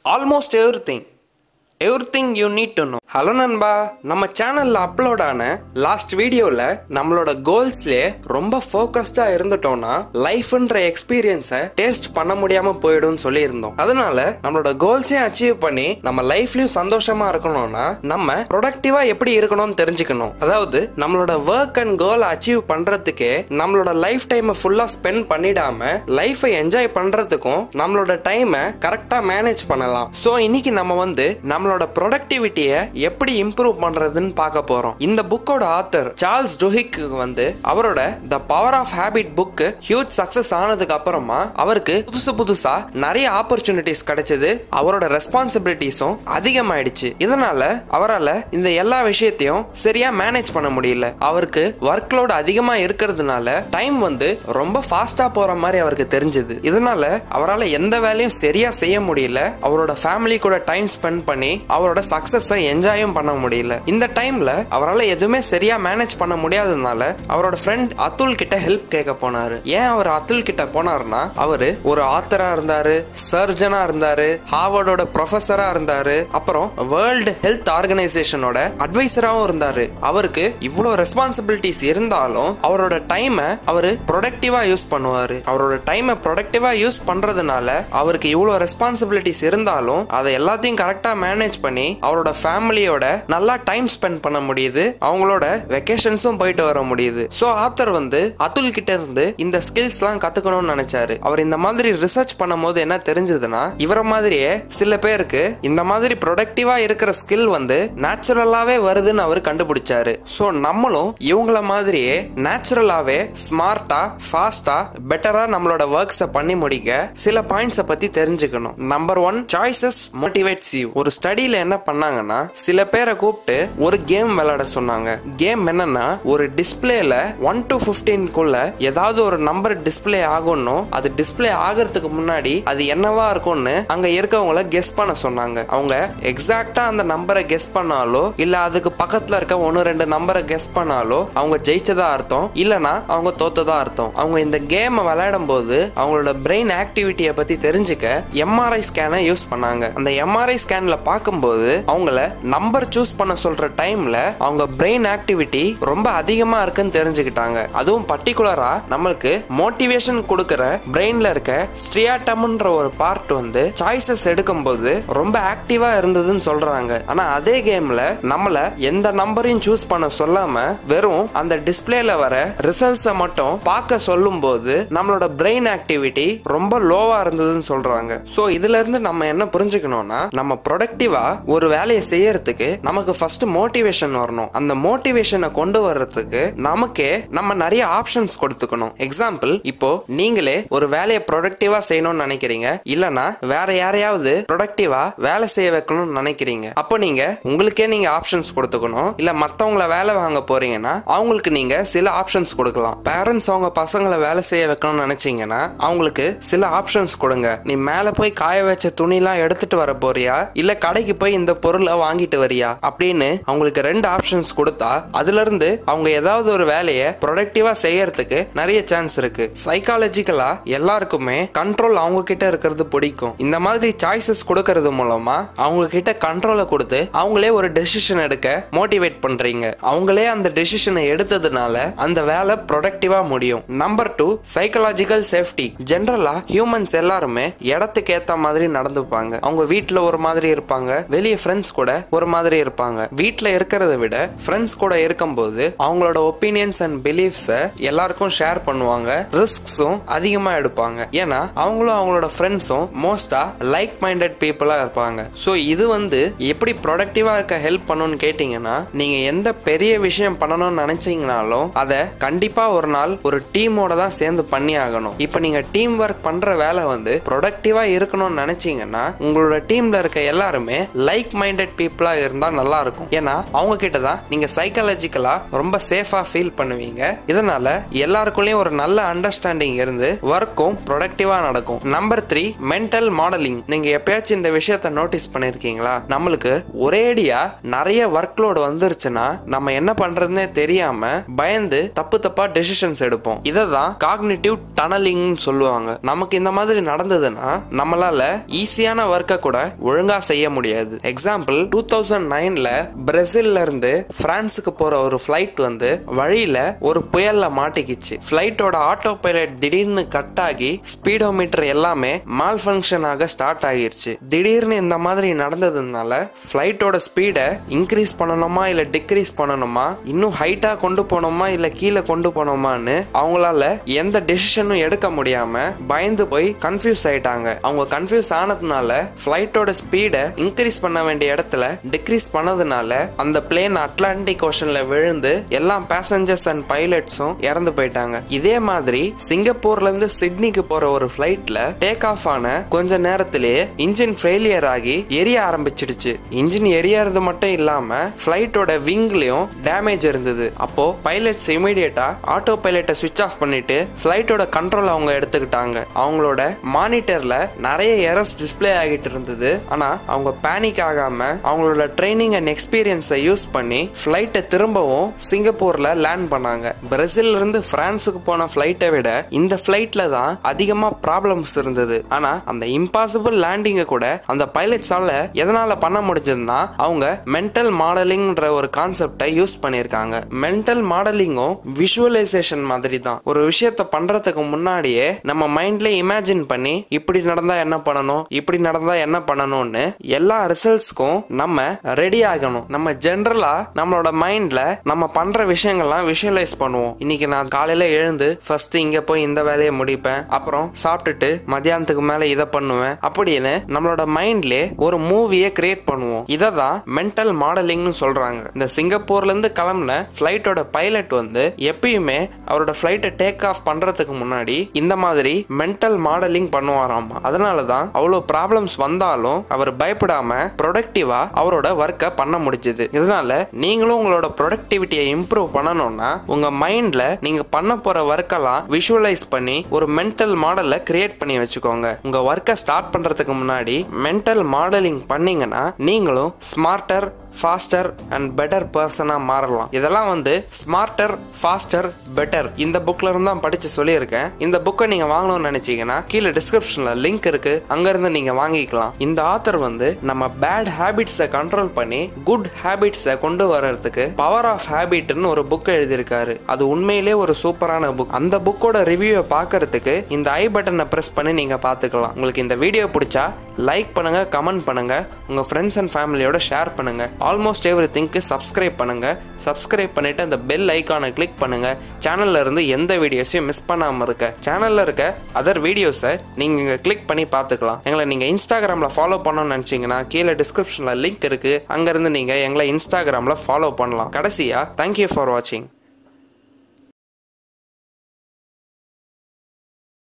almost everything everything you need to know hello நண்பா நம்ம சேனல்ல upload ஆன லாஸ்ட் வீடியோல நம்மளோட கோல்ஸ்லயே ரொம்ப ஃபோக்கஸ்டா இருந்துட்டோம்னா லைஃப்ன்ற எக்ஸ்பீரியன்ஸை டேஸ்ட் பண்ண முடியாம போயிடும்னு சொல்லியிருந்தோம் அதனால நம்மளோட கோல்ஸையும் அச்சீவ் பண்ணி நம்ம லைஃப்லயும் சந்தோஷமா இருக்கணும்னா நம்ம ப்ரொடக்டிவா எப்படி இருக்கணும்னு தெரிஞ்சுக்கணும் அதாவது நம்மளோட ஒர்க் அண்ட் கோல் அச்சீவ் பண்றதுக்கே நம்மளோட லைஃப் டைமை ஃபுல்லா ஸ்பெண்ட் பண்ணிடாம லைஃபை என்ஜாய் பண்றதுக்கும் நம்மளோட டைமை கரெக்டா மேனேஜ் பண்ணலாம் ஸோ இன்னைக்கு நம்ம வந்து நம்மளோட ப்ரொடக்டிவிட்டியை எப்படி இம்ப்ரூவ் பண்றதுன்னு பார்க்க போறோம் இந்த புக்கோட ஆத்தர் சார்ல்ஸ் டுஹிக் வந்து அவரோட the power of habit book huge success ஆனதுக்கு அப்புறமா அவருக்கு புதுசு புதுசா நிறைய ஆப்பர்ச்சுனிட்டிஸ் கிடைச்சது அவரோட ரெஸ்பான்சிபிலிட்டிஸும் அதிகமாயிடுச்சு இதனால அவரால் இந்த எல்லா விஷயத்தையும் சரியா மேனேஜ் பண்ண முடியல அவருக்கு ஒர்க் லோட் அதிகமா இருக்கிறதுனால டைம் வந்து ரொம்ப ஃபாஸ்டா போற மாதிரி அவருக்கு தெரிஞ்சது இதனால அவரால் எந்த வேலையும் சரியா செய்ய முடியல அவரோட ஃபேமிலி கூட டைம் ஸ்பெண்ட் பண்ணி அவரோட சக்சஸை என்ஜாயும் பண்ண முடியல இந்த டைம்ல அவரால் எதுவுமே சரியா மேனேஜ் பண்ண முடியாததுனால அவரோட ஃப்ரெண்ட் அத்துல் கிட்ட ஹெல்ப் கேட்க போனாரு ஏன் அவர் அத்துல் கிட்ட போனாருன்னா அவரு ஒரு ஆத்தரா இருந்தாரு சர்ஜனா இருந்தாரு ஹார்வர்டோட ப்ரொஃபஸரா இருந்தாரு அப்புறம் வேர்ல்டு ஹெல்த் ஆர்கனைசேஷனோட அட்வைசராகவும் இருந்தாரு அவருக்கு இவ்வளோ ரெஸ்பான்சிபிலிட்டிஸ் இருந்தாலும் அவரோட டைமை அவரு ப்ரொடக்டிவா யூஸ் பண்ணுவாரு அவரோட டைமை ப்ரொடக்டிவா யூஸ் பண்றதுனால அவருக்கு இவ்வளோ ரெஸ்பான்சிபிலிட்டிஸ் இருந்தாலும் அதை எல்லாத்தையும் கரெக்டா மேனேஜ் பண்ணி அவரோட ஃபேமிலியோட நல்லா டைம் ஸ்பெண்ட் பண்ண முடியுது அவங்களோட வெக்கேஷன்ஸும் போயிட்டு வர முடியுது ஸோ ஆத்தர் வந்து அதுல் கிட்ட இருந்து இந்த ஸ்கில்ஸ்லாம் கத்துக்கணும்னு நினைச்சாரு அவர் இந்த மாதிரி ரிசர்ச் பண்ணும்போது என்ன தெரிஞ்சதுன்னா இவரை மாதிரியே சில பேருக்கு இந்த மாதிரி ப்ரொடக்டிவா இருக்கிற ஸ்கில் வந்து நேச்சுரலாவே வருதுன்னு அவர் கண்டுபிடிச்சாரு ஸோ நம்மளும் இவங்கள மாதிரியே நேச்சுரலாவே ஸ்மார்ட்டா ஃபாஸ்டா பெட்டரா நம்மளோட ஒர்க்ஸை பண்ணி முடிக்க சில பாயிண்ட்ஸை பத்தி தெரிஞ்சுக்கணும் number one choices motivates you ஒரு ஸ்டடியில என்ன பண்ணாங்கன்னா சில பேரை கூப்பிட்டு ஒரு கேம் விளையாட சொன்னாங்க கேம் என்னன்னா ஒரு டிஸ்பிளேல ஒன் டு குள்ள ஏதாவது ஒரு நம்பர் டிஸ்பிளே ஆகணும் அது டிஸ்பிளே ஆகிறதுக்கு முன்னாடி அது என்னவா இருக்கும்னு அங்க இருக்கவங்கள கெஸ் பண்ண சொன்னாங்க அவங்க எக்ஸாக்டா அந்த நம்பரை கெஸ் பண்ணாலோ இல்ல அதுக்கு பக்கத்துல இருக்க ஒன்னு ரெண்டு நம்பரை கெஸ் பண்ணாலோ அவங்க ஜெயிச்சதா அர்த்தம் இல்லனா அவங்க தோத்ததா அர்த்தம் அவங்க இந்த கேம் விளையாடும் போது அவங்களோட பிரெயின் ஆக்டிவிட்டியை பத்தி தெரிஞ்சுக்க எம்ஆர்ஐ ஸ்கேனை யூஸ் பண்ணாங்க அந்த எம்ஆர்ஐ ஸ்கேன்ல பார்க்கும்போது அவங்கள நம்பர் சூஸ் பண்ண சொல்ற டைம்ல அவங்க பிரெயின் ஆக்டிவிட்டி ரொம்ப அதிகமா இருக்குன்னு தெரிஞ்சுக்கிட்டாங்க அதுவும் பர்டிகுலரா நம்மளுக்கு மோட்டிவேஷன் கொடுக்கற பிரெயின்ல இருக்க ஸ்ட்ரியாட்டம்ன்ற ஒரு பார்ட் வந்து சாய்ஸஸ் எடுக்கும்போது ரொம்ப ஆக்டிவா இருந்ததுன்னு சொல்றாங்க ஆனா அதே கேம்ல நம்மள எந்த நம்பரையும் சூஸ் பண்ண சொல்லாம வெறும் அந்த டிஸ்பிளேல வர ரிசல்ட்ஸை மட்டும் பார்க்க சொல்லும் போது நம்மளோட பிரெயின் ஆக்டிவிட்டி ரொம்ப லோவா இருந்ததுன்னு சொல்றாங்க சோ இதுல இருந்து நம்ம என்ன புரிஞ்சுக்கணும்னா நம்ம ப்ரொடக்டிவா ஒரு வேலையை செய்யறதுக்கு நமக்கு ஃபர்ஸ்ட் மோட்டிவேஷன் வரணும் அந்த மோட்டிவேஷனை கொண்டு வர்றதுக்கு நமக்கே நம்ம நிறைய ஆப்ஷன்ஸ் கொடுத்துக்கணும் எக்ஸாம்பிள் இப்போ நீங்களே ஒரு வேலையை ப்ரொடக்டிவா செய்யணும்னு நினைக்கிறீங்க இல்லனா வேற யாரையாவது ப்ரொடக்டிவா வேலை செய்ய வைக்கணும்னு நினைக்கிறீங்க அப்போ நீங்க உங்களுக்கே நீங்க ஆப்ஷன்ஸ் கொடுத்துக்கணும் இல்ல மத்தவங்கள வேலை வாங்க போறீங்கன்னா அவங்களுக்கு நீங்க சில ஆப்ஷன்ஸ் கொடுக்கலாம் பேரண்ட்ஸ் அவங்க பசங்களை வேலை செய்ய வைக்கணும்னு நினைச்சீங்கன்னா அவங்களுக்கு சில ஆப்ஷன்ஸ் கொடுங்க நீ மேல போய் காய வச்ச துணிலாம் எடுத்துட்டு வர போறியா இல்ல கடைக்கு போய் இந்த பொருளை வாங்கிட்டு வரியா அப்படின்னு அவங்களுக்கு ரெண்டு ஆப்ஷன்ஸ் கொடுத்தா அதுல இருந்து அவங்க ஏதாவது ஒரு வேலையை ப்ரொடக்டிவா செய்யறதுக்கு நிறைய சான்ஸ் இருக்கு சைக்காலஜிக்கலா எல்லாருக்குமே கண்ட்ரோல் அவங்க கிட்ட இருக்கிறது பிடிக்கும் இந்த மாதிரி சாய்ஸஸ் கொடுக்கறது மூலமா அவங்க கிட்ட கண்ட்ரோலை கொடுத்து அவங்களே ஒரு டெசிஷன் எடுக்க மோட்டிவேட் பண்றீங்க அவங்களே அந்த டெசிஷனை எடுத்ததுனால அந்த வேலை ப்ரொடக்டிவா முடியும் நம்பர் டூ சைக்கலாஜிக்கல் சேஃப்டி ஜென்ரலா ஹியூமன்ஸ் எல்லாருமே இடத்துக்கு ஏத்த மாதிரி நடந்துப்பாங்க அவங்க வீட்டுல ஒரு மாதிரி இருப்பாங்க வெளியே ஃப்ரெண்ட்ஸ் கூட ஒரு மாதிரி இருப்பாங்க வீட்டுல இருக்கிறத விட ஃப்ரெண்ட்ஸ் கூட இருக்கும்போது அவங்களோட ஒப்பீனியன்ஸ் அண்ட் பிலீஃப்ஸை எல்லாருக்கும் ஷேர் பண்ணுவாங்க ரிஸ்க்ஸும் அதிகமா எடுப்பாங்க ஏன்னா அவங்களும் அவங்களோட ஃப்ரெண்ட்ஸும் மோஸ்டா லைக் மைண்டட் பீப்புளா இருப்பாங்க ஸோ இது வந்து எப்படி ப்ரொடக்டிவா இருக்க ஹெல்ப் பண்ணுன்னு கேட்டீங்கன்னா நீங்க எந்த பெரிய விஷயம் பண்ணணும்னு நினைச்சீங்கனாலும் அதை கண்டிப்பா ஒரு நாள் ஒரு டீமோட தான் சேர்ந்து பண்ணி ஆகணும் இப்போ நீங்க டீம் ஒர்க் பண்ற வேலை வந்து ப்ரொடக்டிவா இருக்கணும்னு நினைச்சீங்கன்னா உங்களோட டீம்ல இருக்க எல்லாருமே லைக் மைண்டட் பீப்புளா இருந்தா நல்லா இருக்கும் ஏன்னா அவங்க கிட்ட தான் நீங்க சைக்காலஜிக்கலா ரொம்ப சேஃபா ஃபீல் பண்ணுவீங்க இதனால எல்லாருக்குள்ளயும் ஒரு நல்ல அண்டர்ஸ்டாண்டிங் இருந்து ஒர்க்கும் ப்ரொடக்டிவா நடக்கும் நம்பர் த்ரீ மென்டல் மாடலிங் நீங்க எப்பயாச்சும் இந்த விஷயத்த நோட்டீஸ் பண்ணிருக்கீங்களா நம்மளுக்கு ஒரேடியா நிறைய ஒர்க் லோடு வந்துருச்சுன்னா நம்ம என்ன பண்றதுன்னே தெரியாம பயந்து தப்பு தப்பா டெசிஷன்ஸ் எடுப்போம் இதை தான் காக்னிட்டிவ் டனலிங் சொல்லுவாங்க நமக்கு இந்த மாதிரி நடந்ததுன்னா நம்மளால ஈஸியான ஒர்க்கை கூட ஒழுங்கா செய்ய முடியாது எக்ஸாம்பிள் டூ தௌசண்ட் நைன்ல பிரேசில்ல இருந்து பிரான்ஸுக்கு போற ஒரு ஃபிளைட் வந்து வழியில ஒரு புயல்ல மாட்டிக்கிச்சு ஃபிளைட்டோட ஆட்டோ பைலட் திடீர்னு கட் ஆகி ஸ்பீடோமீட்டர் எல்லாமே மால் ஃபங்க்ஷன் ஆக ஸ்டார்ட் ஆகிருச்சு திடீர்னு இந்த மாதிரி நடந்ததுனால ஃபிளைட்டோட ஸ்பீடை இன்க்ரீஸ் பண்ணணுமா இல்ல டிக்ரீஸ் பண்ணணுமா இன்னும் ஹைட்டா கொண்டு போனோமா இல்ல கீழே கொண்டு போனோமான்னு அவங்களால எந்த டெசிஷனும் எடுக்க முடியாம பயந்து போய் கன்ஃபியூஸ் ஆயிட்டாங்க அவங்க கன்ஃபியூஸ் ஆனதுனால ஃபிளைட்டோட ஸ்பீடை இன்க்ரீஸ் பண்ண வேண்டிய இடத்துல டிக்ரீஸ் பண்ணதுனால அந்த பிளேன் அட்லாண்டிக் ஓஷன்ல விழுந்து எல்லா பேசஞ்சர்ஸ் அண்ட் பைலட்ஸும் இறந்து போயிட்டாங்க இதே மாதிரி சிங்கப்பூர்ல இருந்து சிட்னிக்கு போற ஒரு ஃபிளைட்ல டேக் ஆஃப் ஆன கொஞ்ச நேரத்திலேயே இன்ஜின் ஃபெயிலியர் ஆகி எரிய ஆரம்பிச்சிடுச்சு இன்ஜின் எரியறது மட்டும் இல்லாம ஃபிளைட்டோட விங்லயும் டேமேஜ் இருந்தது அப்போ பைலட்ஸ் இமீடியட்டா ஆட்டோ பைலட்டை சுவிச் ஆஃப் பண்ணிட்டு ஃபிளைட்டோட கண்ட்ரோல் அவங்க எடுத்துக்கிட்டாங்க அவங்களோட மானிட்டர்ல நிறைய எரர்ஸ் டிஸ்ப்ளே ஆகிட்டு இருந்தது ஆனா அவங்க பேனிக் ஆகாம அவங்களோட ட்ரைனிங் அண்ட் எக்ஸ்பீரியன்ஸை யூஸ் பண்ணி ஃபிளைட்டை திரும்பவும் சிங்கப்பூர்ல லேண்ட் பண்ணாங்க பிரேசில்ல இருந்து பிரான்ஸுக்கு போன ஃபிளைட்டை விட இந்த ஃபிளைட்ல தான் அதிகமா ப்ராப்ளம்ஸ் இருந்தது ஆனா அந்த இம்பாசிபிள் லேண்டிங்கை கூட அந்த பைலட்ஸால எதனால பண்ண முடிஞ்சதுன்னா அவங்க மென்டல் மாடலிங்ன்ற ஒரு கான்செப்டை யூஸ் பண்ணியிருக்காங்க மென்டல் மாடலிங்கும் விஷுவலைசேஷன் மாதிரி தான் ஒரு விஷயத்த பண்றதுக்கு முன்னாடியே நம்ம மைண்ட்ல இமேஜின் பண்ணி இப்படி நடந்தா என்ன பண்ணணும் இப்படி நடந்தா என்ன பண்ணணும்னு எல்லா ரிசல்ட்ஸ்க்கும் நம்ம ரெடி ஆகணும் நம்ம ஜென்ரலா நம்மளோட மைண்ட்ல நம்ம பண்ற விஷயங்கள்லாம் விஷுவலைஸ் பண்ணுவோம் இன்னைக்கு நான் காலையில எழுந்து ஃபர்ஸ்ட் இங்க போய் இந்த வேலையை முடிப்பேன் அப்புறம் சாப்பிட்டுட்டு மத்தியானத்துக்கு மேல இதை பண்ணுவேன் அப்படின்னு நம்மளோட மைண்ட்ல ஒரு மூவியை கிரியேட் பண்ணுவோம் இதை தான் மென்டல் மாடலிங்னு சொல்றாங்க இந்த சிங்கப்பூர்ல இருந்து கிளம்புன ஃபிளைட்டோட பைலட் வந்து எப்பயுமே அவரோட ஃபிளைட்டை டேக் ஆஃப் பண்றதுக்கு முன்னாடி இந்த மாதிரி மென்டல் மாடலிங் பண்ணுவாராமா அதனால தான் அவ்வளோ ப்ராப்ளம்ஸ் வந்தாலும் அவர் பயப்படாம ப்ரொடக்டிவா அவரோட ஒர்க்கை பண்ண முடிஞ்சது இதனால நீங்களும் உங்களோட ப்ரொடக்டிவிட்டியை இம்ப்ரூவ் பண்ணணும்னா உங்க மைண்ட்ல நீங்க பண்ண போற ஒர்க்கெல்லாம் விஷுவலைஸ் பண்ணி ஒரு மென்டல் மாடலை கிரியேட் பண்ணி வச்சுக்கோங்க உங்க ஒர்க்கை ஸ்டார்ட் பண்றதுக்கு முன்னாடி மென்டல் மாடலிங் பண்ணீங்கன்னா நீங்களும் ஸ்மார்ட்டர் ஃபாஸ்டர் அண்ட் பெட்டர் பர்சனாக மாறலாம் இதெல்லாம் வந்து ஸ்மார்ட்டர் ஃபாஸ்டர் பெட்டர் இந்த புக்ல இருந்து தான் படிச்சு சொல்லியிருக்கேன் இந்த புக்கை நீங்க வாங்கணும்னு நினைச்சீங்கன்னா கீழே டிஸ்கிரிப்ஷன்ல லிங்க் இருக்கு அங்கிருந்து நீங்க வாங்கிக்கலாம் இந்த ஆத்தர் வந்து நம்ம பேட் ஹேபிட்ஸை கண்ட்ரோல் பண்ணி குட் ஹேபிட்ஸை கொண்டு வர்றதுக்கு பவர் ஆஃப் ஹேபிட்னு ஒரு புக் எழுதியிருக்காரு அது உண்மையிலே ஒரு சூப்பரான புக் அந்த புக்கோட ரிவ்யூவை பார்க்கறதுக்கு இந்த ஐ பட்டனை ப்ரெஸ் பண்ணி நீங்க பார்த்துக்கலாம் உங்களுக்கு இந்த வீடியோ பிடிச்சா லைக் பண்ணுங்க கமெண்ட் பண்ணுங்க உங்க ஃப்ரெண்ட்ஸ் அண்ட் ஃபேமிலியோட ஷேர் பண்ணுங்க ஆல்மோஸ்ட் எவ்ரி திங்க்கு சப்ஸ்கிரைப் பண்ணுங்க சப்ஸ்கிரைப் பண்ணிட்டு அந்த பெல் ஐக்கானை கிளிக் பண்ணுங்க சேனல்ல இருந்து எந்த வீடியோஸையும் மிஸ் பண்ணாம இருக்க சேனல்ல இருக்க அதர் வீடியோஸை நீங்க இங்க கிளிக் பண்ணி பார்த்துக்கலாம் எங்களை நீங்க இன்ஸ்டாகிராம்ல ஃபாலோ பண்ணணும்னு நினைச்சீங்கன்னா கீழே டிஸ்கிரிப்ஷன்ல லிங்க் இருக்கு அங்கிருந்து நீங்க எங்களை இன்ஸ்டாகிராம்ல ஃபாலோ பண்ணலாம் கடைசியா தேங்க்யூ ஃபார் வாட்சிங்